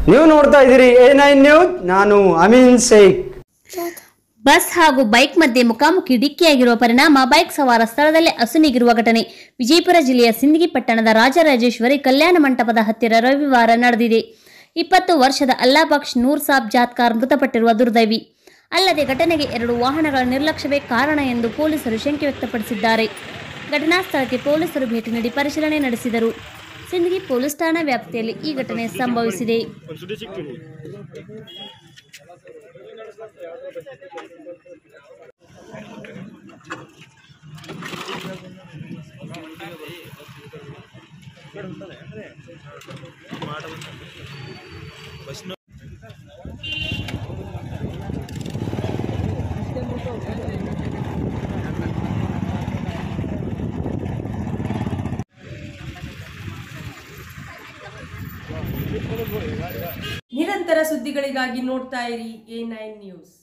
ನೀವು ನೋಡ್ತಾ ಇದ್ದೀರಿ ಎ ನೈನ್ ನ್ಯೂಸ್ ನಾನು ಅಮೀನ್ ಶೇಖ್ ಬಸ್ ಹಾಗೂ ಬೈಕ್ ಮಧ್ಯೆ ಮುಖಾಮುಖಿ ಡಿಕ್ಕಿಯಾಗಿರುವ ಪರಿಣಾಮ ಬೈಕ್ ಸವಾರ ಸ್ಥಳದಲ್ಲೇ ಅಸುನೀಗಿರುವ ಘಟನೆ ವಿಜಯಪುರ ಜಿಲ್ಲೆಯ ಸಿಂದಗಿ ಪಟ್ಟಣದ ರಾಜರಾಜೇಶ್ವರಿ ಕಲ್ಯಾಣ ಮಂಟಪದ ಹತ್ತಿರ ರವಿವಾರ ನಡೆದಿದೆ ಇಪ್ಪತ್ತು ವರ್ಷದ ಅಲ್ಲಾಬಕ್ಷ್ ನೂರ್ ಸಾಬ್ ಜಾತ್ಕಾರ್ ಮೃತಪಟ್ಟಿರುವ ದುರ್ದೈವಿ ಅಲ್ಲದೆ ಘಟನೆಗೆ ಎರಡು ವಾಹನಗಳ ನಿರ್ಲಕ್ಷ್ಯವೇ ಕಾರಣ ಎಂದು ಪೊಲೀಸರು ಶಂಕೆ ವ್ಯಕ್ತಪಡಿಸಿದ್ದಾರೆ ಘಟನಾ ಸ್ಥಳಕ್ಕೆ ಪೊಲೀಸರು ಭೇಟಿ ನೀಡಿ ಪರಿಶೀಲನೆ ನಡೆಸಿದರು ಸಿಂದಗಿ ಪೊಲೀಸ್ ಠಾಣಾ ವ್ಯಾಪ್ತಿಯಲ್ಲಿ ಈ ಘಟನೆ ಸಂಭವಿಸಿದೆ ನಿರಂತರ ಸುದ್ದಿಗಳಿಗಾಗಿ ನೋಡ್ತಾ ಇರಿ ಎ ನೈನ್ ನ್ಯೂಸ್